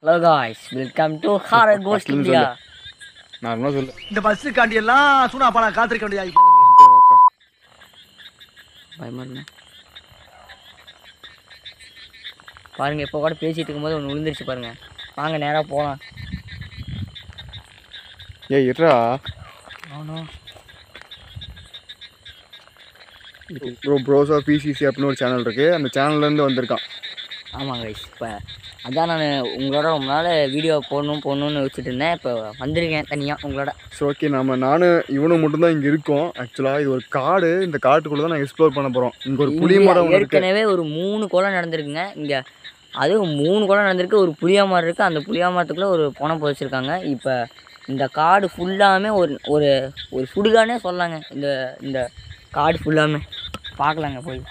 Hello guys welcome to horror ghost First ல India நார்மலாக சொல்லு இந்த பஸ்ஸுக்காண்டி எல்லாம் சூனா பானா காத்திருக்க வேண்டியது பயமா இருக்குண்ணே. பாருங்க இப்போ கூட பேசிட்டு இருக்கும்போது ஒன்று விழுந்துருச்சு பாருங்க வாங்க நேராக போகலாம் ஏய் இருடா ஆனோ ப்ரோ ப்ரோஸா பிசிசி அப்படின்னு ஒரு சேனல் இருக்கு அந்த சேனல்லேருந்து வந்திருக்கான் ஆமாம் கைஸ் இப்போ அதான் நான் உங்களோட ரொம்ப நாள் வீடியோ போடணும் போடணும்னு வச்சுட்டு இருந்தேன் இப்போ வந்திருக்கேன் தனியாக உங்களோட ஸோ ஓகே நம்ம நானும் இவனும் மட்டும்தான் இங்கே இருக்கோம் ஆக்சுவலாக இது ஒரு காடு இந்த காட்டுக்குள்ளே தான் நாங்கள் எக்ஸ்ப்ளோர் பண்ண போகிறோம் இங்கே ஒரு புளிய இங்க மரம் ஒன்று இருக்கு ஏற்கனவே ஒரு மூணு கொலை நடந்திருக்குங்க இங்கே அதுவும் மூணு கொலை நடந்திருக்கு ஒரு புளியா மரம் இருக்குது அந்த புளியா மரத்துக்குள்ளே ஒரு பணம் புதைச்சிருக்காங்க இப்போ இந்த காடு ஃபுல்லாமே ஒரு ஒரு ஒரு சுடுகானே சொல்லலாங்க இந்த இந்த காடு ஃபுல்லாமே பார்க்கலாங்க போய்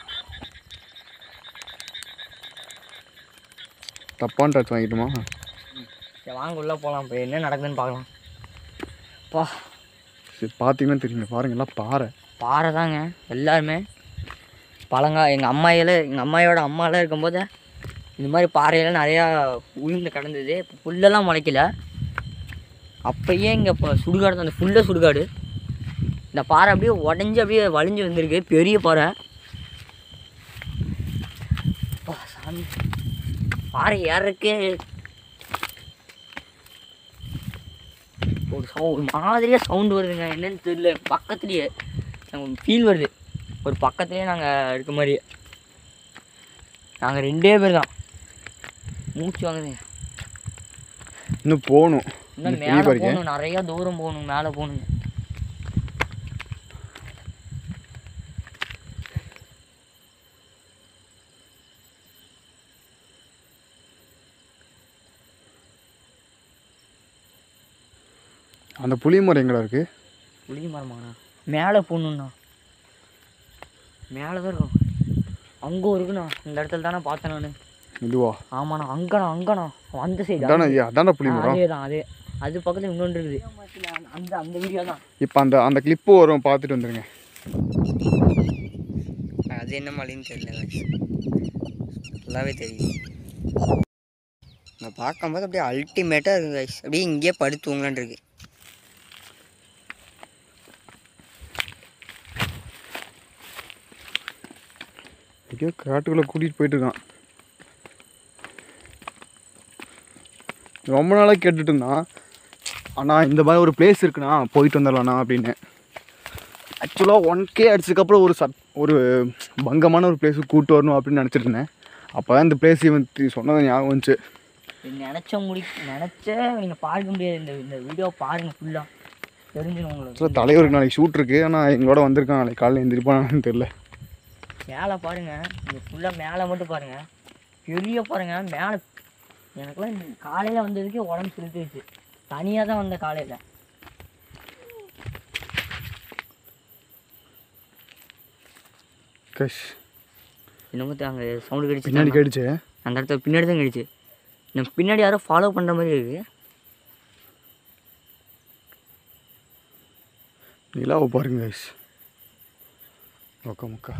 தப்பான டச் வாங்கிட்டுமா சரி வாங்க உள்ளே போகலாம் இப்போ என்ன நடக்குதுன்னு பார்க்கலாம் பா சரி பார்த்தீங்கன்னா தெரியுங்க பாருங்க எல்லாம் பாறை பாறை தாங்க எல்லாருமே பழங்கா எங்கள் அம்மாயில எங்கள் அம்மாயோட அம்மாலாம் இருக்கும்போது இந்த மாதிரி பாறையெல்லாம் நிறையா உளுந்து கிடந்தது இப்போ புல்லெல்லாம் முளைக்கல அப்பயே இங்கே இப்போ சுடுகாடு தான் அந்த ஃபுல்லாக சுடுகாடு இந்த பாறை அப்படியே உடஞ்சி அப்படியே வலிஞ்சு வந்திருக்கு பெரிய பாறை அப்பா, சாமி பாறை ஏறக்கே ஒரு சவு ஒரு மாதிரியாக சவுண்டு வருதுங்க என்னன்னு தெரியல பக்கத்துலேயே ஃபீல் வருது ஒரு பக்கத்துலேயே நாங்கள் இருக்க மாதிரி நாங்கள் ரெண்டே பேர் தான் மூச்சு வாங்குதுங்க இன்னும் போகணும் இன்னும் இந்த பெரிய மேலே பாருங்க. போகணும் நிறையா தூரம் போகணும் மேலே போகணுங்க அந்த புளிய மரம் எங்கடா இருக்கு புளிய மரமாண்ணா மேலே போகணுண்ணா மேலே தான் இருக்கும் அங்கே இருக்குண்ணா இந்த இடத்துல தானே பார்த்தேன் நான் இதுவா ஆமாண்ணா அங்கண்ணா அங்கண்ணா அந்த சைடு அதானே ஐயா அதான்டா புளிய மரம் அதே தான் அதே அது பக்கத்தில் இன்னொன்று இருக்குது அந்த அந்த வீடியோ தான் இப்போ அந்த அந்த கிளிப்பு வரும் பார்த்துட்டு வந்துருங்க அது என்ன மலைன்னு தெரியல நல்லாவே தெரியும் நான் பார்க்கும்போது அப்படியே அல்டிமேட்டாக இருக்குது guys. அப்படியே இங்கேயே படுத்து தூங்கலான் இருக்கு எங்கேயோ காட்டுக்குள்ளே கூட்டிகிட்டு போயிட்டு இருக்கான் ரொம்ப நாளாக கேட்டுட்டு இருந்தான் அண்ணா இந்த மாதிரி ஒரு பிளேஸ் இருக்குண்ணா போயிட்டு வந்துடலாண்ணா அப்படின்னு ஆக்சுவலாக ஒன் கே அடிச்சதுக்கப்புறம் ஒரு சட் ஒரு பங்கமான ஒரு பிளேஸுக்கு கூட்டு வரணும் அப்படின்னு நினச்சிட்டு இருந்தேன் அப்போ தான் இந்த பிளேஸ் இவன் தி- சொன்னது ஞாபகம் வந்துச்சு நினச்ச முடி நினச்ச நீங்கள் பார்க்க முடியாது இந்த இந்த வீடியோ பாருங்கள் ஃபுல்லாக தெரிஞ்சிடும் உங்களுக்கு ஆக்சுவலாக தலைவருக்கு நாளைக்கு ஷூட் இருக்குது ஆனால் எங்களோட வந்திருக்கான் நாளைக்கு காலையில் எந்திரிப்பானான்னு தெரில மேலே பாருங்கள் இந்த ஃபுல்லாக மேலே மட்டும் பாருங்கள் பெரிய பாருங்கள் மேலே எனக்குலாம் இந்த காலையில் வந்ததுக்கே உடம்பு செலுத்துச்சு தனியாக தான் வந்த காலையில் கஷ் என்னமோ அங்கே சவுண்டு கடிச்சு பின்னாடி கேடுச்சு அந்த இடத்துல பின்னாடி தான் கடிச்சு நம்ம பின்னாடி யாரோ ஃபாலோ பண்ணுற மாதிரி இருக்கு நிலாவை பாருங்க கைஸ் முக்கா முக்கா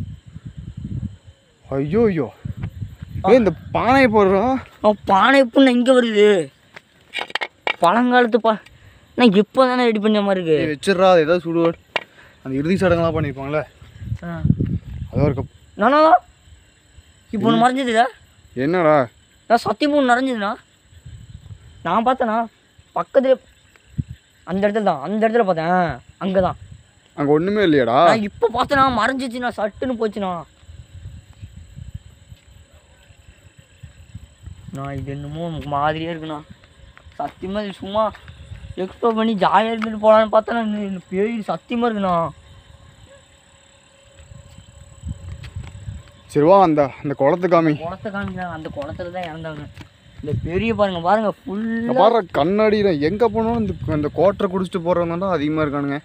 ஐயோ ஐயோ ஏய் இந்த பானை போடுறோம் அவன் பானை எப்படிண்ணா இங்கே வருது பழங்காலத்து பா நான் இப்போ தானே ரெடி பண்ண மாதிரி இருக்கு வச்சிடுறா அது ஏதாவது சுடுவார் அந்த இறுதி சடங்கெல்லாம் பண்ணியிருப்பாங்களே அதோ இருக்க நானா இப்போ ஒன்று மறைஞ்சதுடா என்னடா நான் சத்தியமாக ஒன்று நிறைஞ்சதுண்ணா நான் பார்த்தேண்ணா பக்கத்துல அந்த இடத்துல தான் அந்த இடத்துல பார்த்தேன் அங்கே தான் அங்கே ஒன்றுமே இல்லையாடா நான் இப்போ பார்த்தேண்ணா மறைஞ்சிச்சுண்ணா சட்டுன்னு போச்சுண்ணா நான் இது என்னமோ மாதிரியே இருக்குண்ணா சத்தியமாக இது சும்மா எக்ஸ்ப்ளோர் பண்ணி ஜாலியாக இருந்துட்டு போகலான்னு பார்த்தா நான் இந்த பேய் சத்தியமாக இருக்குண்ணா சரி வா அந்த அந்த குளத்து காமி குளத்தை காமிக்கிறாங்க அந்த குளத்துல தான் இறந்தாங்க இந்த பெரிய பாருங்க பாருங்க இங்க ஃபுல்லாக பாரு கண்ணாடியில் எங்கே போனாலும் இந்த அந்த கோட்டரை குடிச்சிட்டு போகிறவங்க தான் அதிகமாக இருக்கானுங்க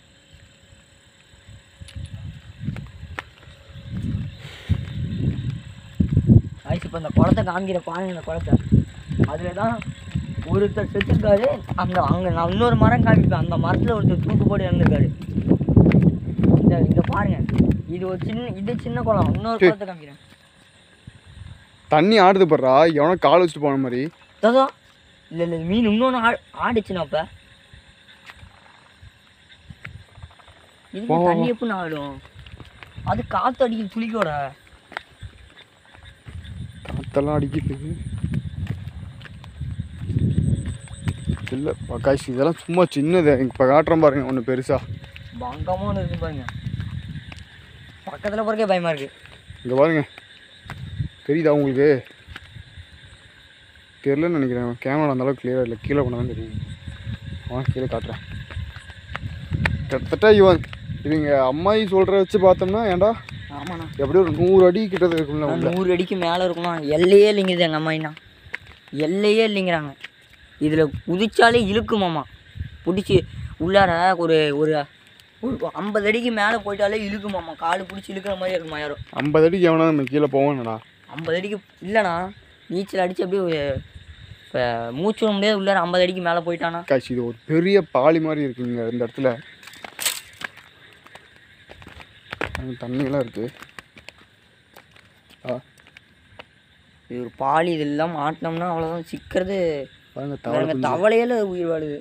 ஐஸ் இப்போ இந்த குளத்தை காமிக்கிற பாருங்க இந்த குளத்தை அதில் தான் ஒருத்தர் செத்துருக்காரு அந்த அங்கே நான் இன்னொரு மரம் காமிப்பேன் அந்த மரத்தில் ஒருத்தர் தூக்கு போட்டு இறந்துருக்காரு இந்த இதை பாருங்க இது ஒரு சின்ன இது சின்ன குளம் இன்னொரு சரி. குளத்தை காமிக்கிறேன் தண்ணி ஆடுது பாடுறா எவனோ கால் வச்சுட்டு போன மாதிரி தாதா இல்லை இல்லை மீன் இன்னொன்று ஆ ஆடிச்சுண்ணா அப்போ இதுக்கு வா, வா, தண்ணி எப்படி ஆடும் அது காற்று அடிக்குது துளிக்கோட காத்தெல்லாம் அடிக்குது இல்லை காய்ச்சி இதெல்லாம் சும்மா சின்னது இப்போ காட்டுறேன் பாருங்க ஒன்று பெருசா பங்கமாக இருக்கு பாருங்க பக்கத்தில் போறக்கே பயமாக இருக்கு இங்கே பாருங்க தெரியுதா உங்களுக்கு தெரிலன்னு நினைக்கிறேன் கேமரா அந்த அளவுக்கு கிளியராக இல்லை கீழே கொண்டு தான் தெரியும் ஆ கீழே காட்டுறேன் கிட்டத்தட்ட இவன் இவங்க அம்மாயி சொல்கிற வச்சு பார்த்தோம்னா ஏன்டா ஆமாண்ணா எப்படியும் ஒரு நூறு அடி கிட்ட இருக்கும்ல உள்ள நூறு அடிக்கு மேலே இருக்குமா எல்லையே இல்லைங்குது எங்கள் அம்மாயினா எல்லையே இல்லைங்கிறாங்க இதில் குதிச்சாலே இழுக்குமாம்மா பிடிச்சி உள்ளார ஒரு ஒரு ஒரு ஐம்பது அடிக்கு மேலே போயிட்டாலே இழுக்குமாம்மா கால் பிடிச்சி இழுக்கிற மாதிரி இருக்குமா யாரும் ஐம்பது அடிக்கு எவனா நம்ம கீழே போவானடா ஐம்பது அடிக்கு இல்லைண்ணா நீச்சல் அடித்து அப்படியே இப்போ மூச்சு விட முடியாது உள்ளார ஐம்பது அடிக்கு மேலே போயிட்டானா காய்ச்சி இது ஒரு பெரிய பாலி மாதிரி இருக்குங்க இந்த இடத்துல அங்க தண்ணியெல்லாம் இருக்கு ஆ இது ஒரு பாலி இது இல்லாமல் ஆட்டினோம்னா அவ்வளோதான் சிக்கிறது பாருங்க தவளை பாருங்க, குஞ்சு. தவளையில உயிர் வாழுது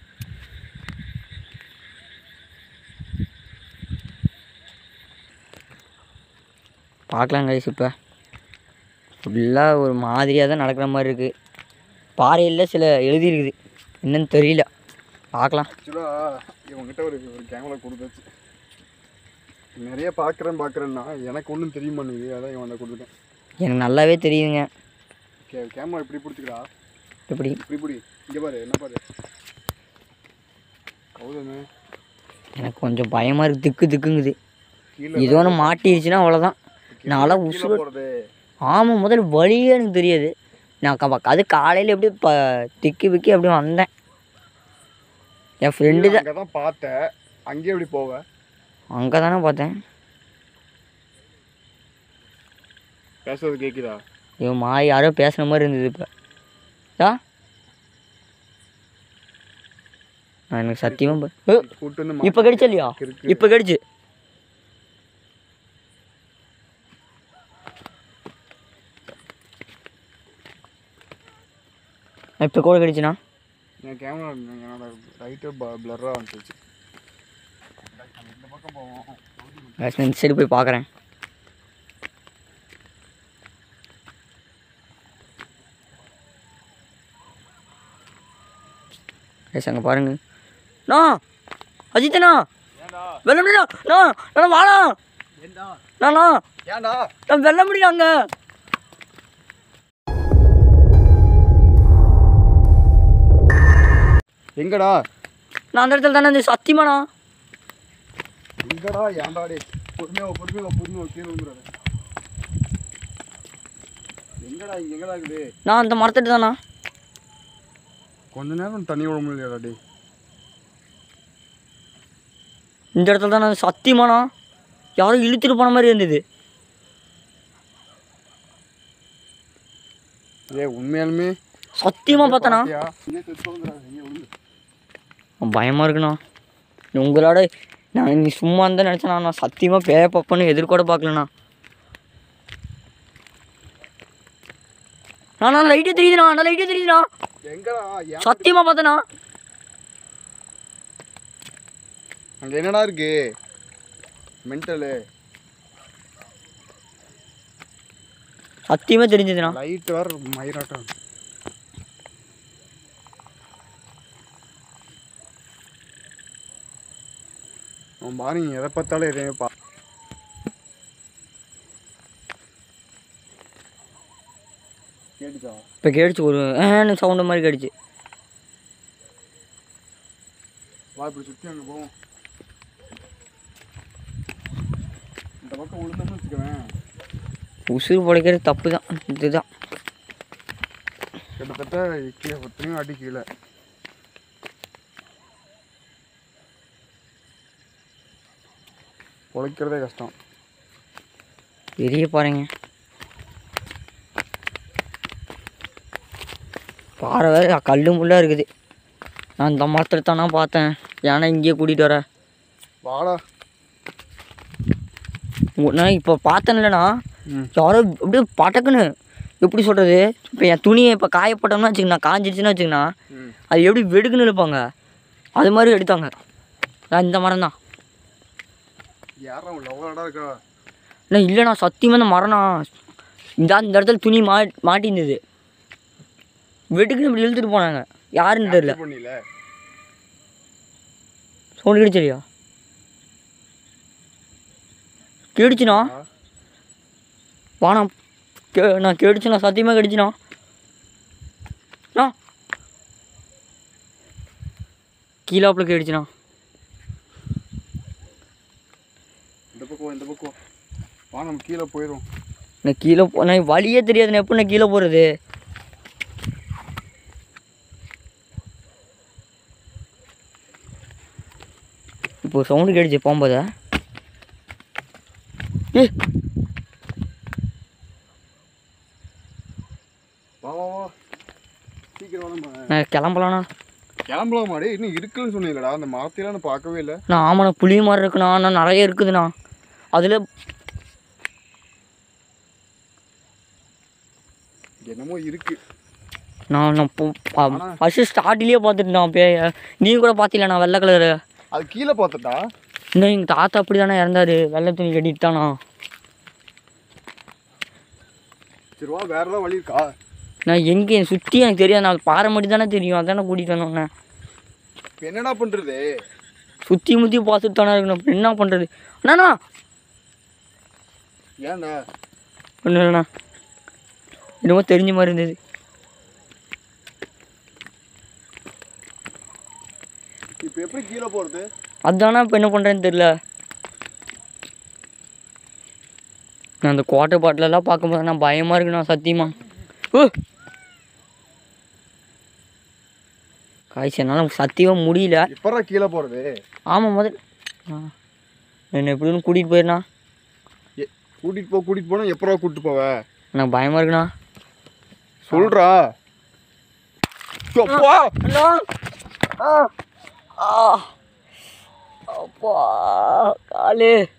பார்க்கலாம் கைஸ் இப்போ ஃபுல்லாக ஒரு மாதிரியாக தான் நடக்கிற மாதிரி இருக்குது பாறையில் சில எழுதியிருக்குது என்னன்னு தெரியல பார்க்கலாம் ஆக்சுவலாக இவங்ககிட்ட ஒரு ஒரு கேமரா கொடுத்தாச்சு நிறைய பார்க்குறேன் பார்க்குறேன்னா எனக்கு ஒன்றும் தெரிய மாட்டேங்குது அதான் இவன் கொடுத்துட்டேன் எனக்கு நல்லாவே தெரியுதுங்க கே கேமரா இப்படி பிடிச்சிக்கடா எப்படி இப்படி பிடி இங்கே பாரு என்ன பாரு கௌதமே எனக்கு கொஞ்சம் பயமாக இருக்குது திக்கு திக்குங்குது கீழே இது ஒன்று மாட்டிருச்சுன்னா அவ்வளோதான் நான்லாம் கீழே உசுறு போகிறது ஆமாம் முதல்ல வழியே எனக்கு தெரியாது நான் க அது காலையில் எப்படி ப திக்கி பிக்கி அப்படி வந்தேன் என் ஃப்ரெண்டு தான் அங்கே தான் பார்த்தேன் அங்கேயே எப்படி போவ அங்கே தானே பார்த்தேன் பேசுறது கேட்குதா இவன் மா யாரோ பேசுன மாதிரி இருந்தது இப்போ ஆ நான் எனக்கு சத்தியமாக கூட்டு வந்து இப்போ கடிச்சா இல்லையா இருக்கு. இப்போ கடிச்சு இப்போ கூட கடிச்சுண்ணா என் கேமரா என்னோட ரைட்டு பிளராக வந்துச்சு இந்த பக்கம் போவோம் Guys, நான் இந்த சைடு போய் பார்க்குறேன் ஏஸ் அங்கே பாருங்க நா அஜித்தண்ணா வெள்ள முடியா நா நான் வாடா நானா ஏன்டா நான் வெள்ள முடியும் அங்கே எங்கடா நான் அந்த இடத்துல தானே இந்த சத்தியமாண்ணா எங்கடா ஏன்டா டே பொறுமையா வா, பொறுமையா வா, பொறுமையா வா, கீழே வந்துடாத எங்கடா இங்க எங்கடா இருக்குது நான் அந்த மரத்துட்டு தானா கொஞ்ச நேரம் தண்ணி விட முடியலடா டே இந்த இடத்துல தானே சத்தியமாண்ணா யாரோ இழுத்துட்டு போன மாதிரி இருந்தது ஏ உண்மையாலுமே சத்தியமாக பார்த்தனா பாத்தியா? இங்கே செத்து வந்துடாத, இங்கே விழுந்து. பயமாக இருக்குண்ணா உங்களோட நான் நீ சும்மா இருந்தால் நினச்சேண்ணா நான் சத்தியமாக பேய பார்ப்பேன்னு எதிர்கூட பார்க்கலண்ணா நான் நான் லைட்டே தெரியுதுண்ணா நான் லைட்டே தெரியுதுண்ணா எங்கடா ஏன் சத்தியமாக பார்த்தேண்ணா அங்க என்னடா இருக்கு மென்டலு சத்தியமாக தெரிஞ்சதுண்ணா லைட் வேற மயிராட்டம் அவன் பாருங்க எதை பார்த்தாலும் எதையுமே பா கேட்டுச்சா இப்போ கேடுச்சு ஒரு ஏன்னு சவுண்டு மாதிரி கேடுச்சு வா இப்படி சுற்றி அங்கே போவோம் இந்த பக்கம் விழுந்தோம்னு வச்சுக்கவேன் உசுறு பிழைக்கிறது தப்பு தான் இதுதான் கிட்டத்தட்ட கீழே பத்தினையும் அடி கீழே உழைக்கிறதே கஷ்டம் பெரிய பாருங்க பாறை வேறு கல்லு முள்ளாக இருக்குது நான் இந்த மரத்தில் தானே பார்த்தேன் ஏன்னா இங்கேயே கூட்டிகிட்டு வர வாடா நான் இப்போ பார்த்தேன்லண்ணா ம் யாரோ அப்படியே பட்டக்குன்னு எப்படி சொல்கிறது இப்போ என் துணியை இப்போ காயப்பட்டோம்னா வச்சுக்கண்ணா காஞ்சிடுச்சுன்னா வச்சுக்கண்ணா அது எப்படி வெடுக்குன்னு இழுப்பாங்க அது மாதிரி எடுத்தாங்க நான் இந்த மரம் தான் யாரும் லவ்வடா இருக்கா அண்ணா இல்லைண்ணா சத்தியமாக இந்த மரம்ண்ணா இந்த இந்த இடத்துல துணி மா மாட்டியிருந்தது வெட்டுக்குன்னு இப்படி இழுத்துட்டு போனாங்க யாருன்னு தெரியல பண்ணில சவுண்டு கிடைச்சலையா கேடுச்சுண்ணா வாண்ணா கே நான் கேடுச்சுண்ணா சத்தியமாக கேடுச்சுண்ணா அண்ணா கீழாப்புல கேடுச்சுண்ணா இந்த பக்கம் இந்த பக்கம் வா நம்ம கீழே போயிடும் நான் கீழே போ நான் வழியே தெரியாது நான் எப்படி நான் கீழே போகிறது இப்போ சவுண்டு கேட்டுச்சு போகும்போது ஏ வா வா வா சீக்கிரம் வா நம்ம நான் கிளம்பலாண்ணா கிளம்பலாம் மாடி இன்னும் இருக்குன்னு சொன்னீங்களடா அந்த மரத்தையெல்லாம் நான் பார்க்கவே இல்லை நான் ஆமாண்ணா புளி மாதிரி இருக்குண்ணா ஆனால் நிறைய இருக்குதுண்ணா அதில் என்னமோ இருக்கு நான் நான் ஃபஸ்ட்டு ஸ்டார்டிலே பார்த்துட்டேன் பேய நீ கூட பார்த்தீங்களா வெள்ளை கலரு அது கீழே பார்த்துட்டா இன்னும் எங்கள் தாத்தா அப்படி தானே இறந்தாரு வெள்ளை துணி கட்டிட்டு தானா சரி வா வேற ஏதாவது வழி இருக்கா நான் எங்கே சுற்றி எனக்கு தெரியாது நான் பாறை மட்டும் தானே தெரியும் அதானே கூட்டிகிட்டு வந்தோன்னே இப்போ என்னடா பண்ணுறது சுற்றி முற்றி பார்த்துட்டு தானே இருக்கணும் அப்புறம் என்ன பண்ணுறது அண்ணா ஏன்டா ஒன்றும் இல்லைண்ணா என்னமோ தெரிஞ்ச மாதிரி இருந்தது இப்போ எப்படி கீழே போகிறது அதானா இப்போ என்ன பண்ணுறேன்னு தெரில நான் அந்த கோட்டை பாட்டிலெல்லாம் பார்க்கும்போது நான் பயமாக இருக்குண்ணா சத்தியமா ஓ காய்ச்சி என்னால் சத்தியமாக முடியல எப்படா கீழே போகிறது ஆமாம் முதல் ஆ என்ன எப்படின்னு கூட்டிகிட்டு போயிருண்ணா கூட்டிகிட்டு போ கூட்டிகிட்டு போனால் எப்படா கூட்டிட்டு போவ எனக்கு பயமாக இருக்குண்ணா சொல்றா அப்பா ஹலோ ஆ ஆ அப்பா காலு